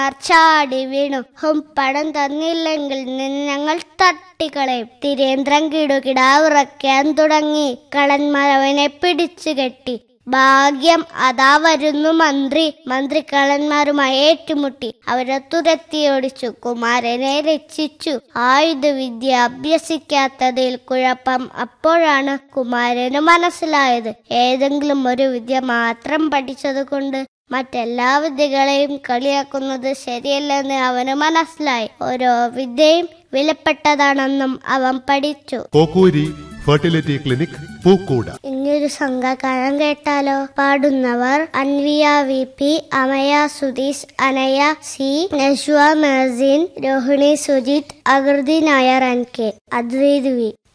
ചാടി വീണു ഹും പണം തന്നില്ലെങ്കിൽ നിന്നെ ഞങ്ങൾ തട്ടിക്കളയും തിരേന്ദ്രൻ കിടുകിടാ ഉറക്കാൻ തുടങ്ങി കള്ളന്മാർ അവനെ പിടിച്ചു കെട്ടി ഭാഗ്യം അതാ വരുന്നു മന്ത്രി മന്ത്രി കള്ളന്മാരുമായി ഏറ്റുമുട്ടി അവരെ തുരത്തിയോടിച്ചു കുമാരനെ രക്ഷിച്ചു ആയുധവിദ്യ അഭ്യസിക്കാത്തതിൽ കുഴപ്പം അപ്പോഴാണ് കുമാരന് മനസ്സിലായത് ഏതെങ്കിലും ഒരു വിദ്യ മാത്രം പഠിച്ചത് കൊണ്ട് മറ്റെല്ലാ വിദ്യകളെയും കളിയാക്കുന്നത് ശരിയല്ലെന്ന് അവന് മനസ്സിലായി ഓരോ വിദ്യയും വിലപ്പെട്ടതാണെന്നും അവൻ പഠിച്ചു കോക്കൂരി ഫെർട്ടിലിറ്റി ക്ലിനിക് പൂക്കൂട ഇനിയൊരു സംഘഗാനം കേട്ടാലോ പാടുന്നവർ Anviya V P Amaya Sudheesh Anaya C Nashwa Mehasin Rohini Sujith Akruthi Nair N K Adwaith V